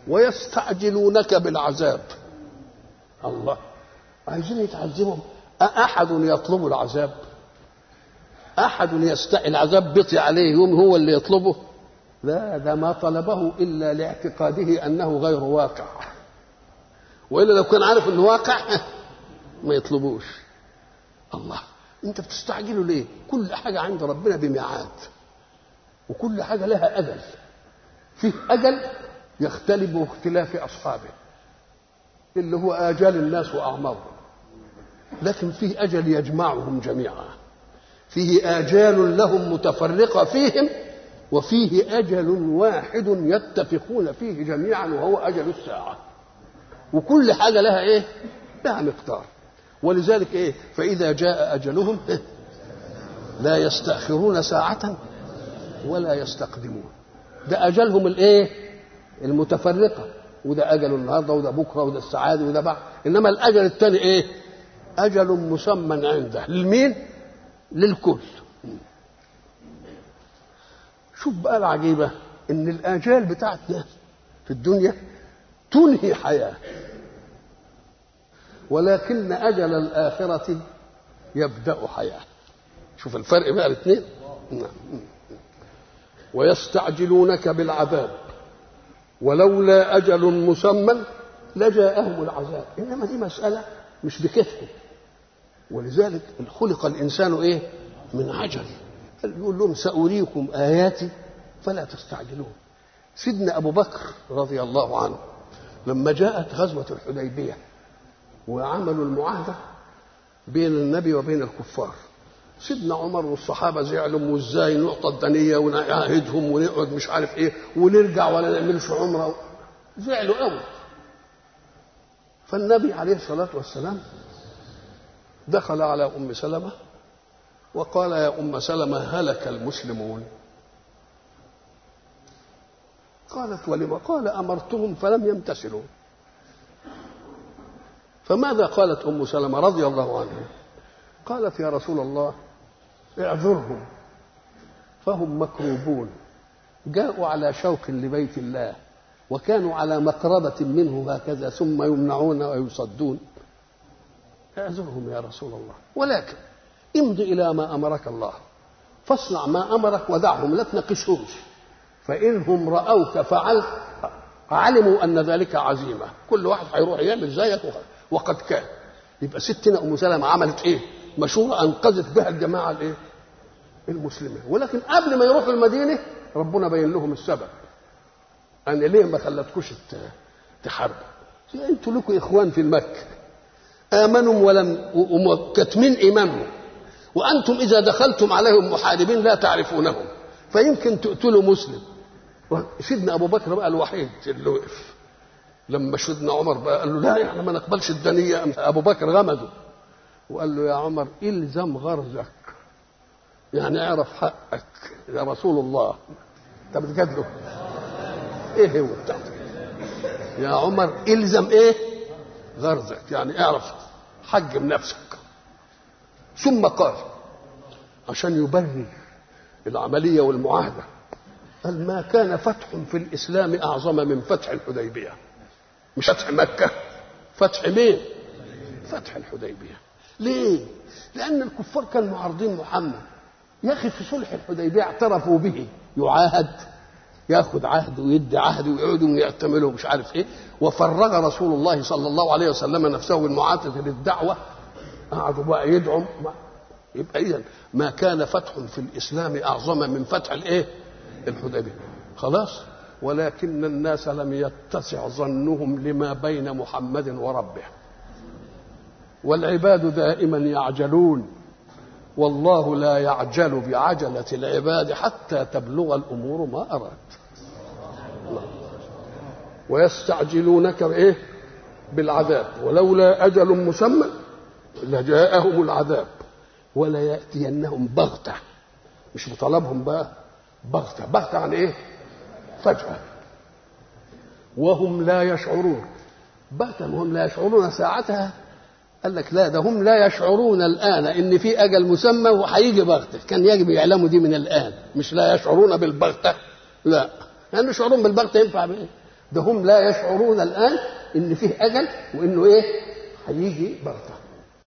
ويستعجلونك بالعذاب الله عايزين يتعذبهم أحد يطلب العذاب أحد يستحي العذاب بطي عليه يوم هو اللي يطلبه لا ده ما طلبه إلا لاعتقاده أنه غير واقع وإلا لو كان عارف أنه واقع ما يطلبوش الله أنت بتستعجلوا ليه كل حاجة عند ربنا بميعاد وكل حاجة لها أجل فيه أجل يختلف باختلاف أصحابه اللي هو آجال الناس وأعمارهم لكن فيه أجل يجمعهم جميعا فيه آجال لهم متفرقة فيهم وفيه أجل واحد يتفقون فيه جميعا وهو أجل الساعة وكل حاجة لها إيه؟ لها مقدار ولذلك إيه؟ فإذا جاء أجلهم لا يستأخرون ساعة ولا يستقدمون ده أجلهم الإيه؟ المتفرقة وده أجل النهاردة وده بكرة وده السعادة وده بعد إنما الأجل الثاني إيه؟ أجل مسمى عنده لمين؟ للكل شوف بقى العجيبة إن الآجال بتاعتنا في الدنيا تنهي حياة ولكن أجل الآخرة يبدأ حياة شوف الفرق بقى الاثنين نعم ويستعجلونك بالعذاب ولولا أجل مسمى لجاءهم العذاب إنما دي مسألة مش بكتفه ولذلك خلق الإنسان إيه من عجل يقول لهم سأريكم آياتي فلا تستعجلون سيدنا أبو بكر رضي الله عنه لما جاءت غزوة الحديبية وعملوا المعاهدة بين النبي وبين الكفار سيدنا عمر والصحابة زعلوا وازاي نعطى الدنية ونعاهدهم ونقعد مش عارف ايه ونرجع ولا نعملش عمرة زعلوا قوي فالنبي عليه الصلاة والسلام دخل على أم سلمة وقال يا أم سلمة هلك المسلمون قالت ولم قال أمرتهم فلم يمتثلوا فماذا قالت أم سلمة رضي الله عنها قالت يا رسول الله اعذرهم فهم مكروبون جاءوا على شوق لبيت الله وكانوا على مقربة منه هكذا ثم يمنعون ويصدون اعذرهم يا رسول الله ولكن امض إلى ما أمرك الله فاصنع ما أمرك ودعهم لا تناقشهمش فإنهم رأوك فعلت علموا أن ذلك عزيمة كل واحد هيروح يعمل زيك وقد كان يبقى ستنا أم سلمة عملت إيه مشورة أنقذت بها الجماعة الإيه المسلمين ولكن قبل ما يروحوا المدينة ربنا بين لهم السبب أنا ليه ما خلتكوش تحاربوا انتوا لكم إخوان في المكة آمنوا ولم وكتمين إيمانهم وأنتم إذا دخلتم عليهم محاربين لا تعرفونهم فيمكن تقتلوا مسلم سيدنا أبو بكر بقى الوحيد اللي وقف لما سيدنا عمر بقى قال له لا احنا ما نقبلش الدنية أبو بكر غمده وقال له يا عمر الزم غرزك يعني اعرف حقك يا رسول الله انت بتجادله ايه هو بتاعتك يا عمر الزم ايه غرزك يعني اعرف حجم نفسك ثم قال عشان يبرر العملية والمعاهدة قال ما كان فتح في الإسلام أعظم من فتح الحديبية مش فتح مكة فتح مين فتح الحديبية ليه لأن الكفار كانوا معارضين محمد يا أخي في صلح الحديبية اعترفوا به يعاهد ياخذ عهد ويدي عهد ويقعدوا ويعتملوا مش عارف ايه وفرغ رسول الله صلى الله عليه وسلم نفسه بالمعاتة للدعوة قعدوا بقى يدعوا يبقى اذا ما كان فتح في الاسلام اعظم من فتح الايه الحديبيه خلاص ولكن الناس لم يتسع ظنهم لما بين محمد وربه والعباد دائما يعجلون والله لا يعجل بعجلة العباد حتى تبلغ الأمور ما أراد ويستعجلونك بإيه بالعذاب ولولا أجل مسمى لجاءهم العذاب ولا يأتينهم بغتة مش بطلبهم بقى بغتة بغتة عن إيه فجأة وهم لا يشعرون بغتة وهم لا يشعرون ساعتها قال لك لا ده هم لا يشعرون الآن إن في أجل مسمى وهيجي بغتة كان يجب يعلموا دي من الآن مش لا يشعرون بالبغتة لا لأن يعني يشعرون بالبغتة ينفع بإيه ده هم لا يشعرون الآن إن فيه أجل وإنه إيه هيجي بغتة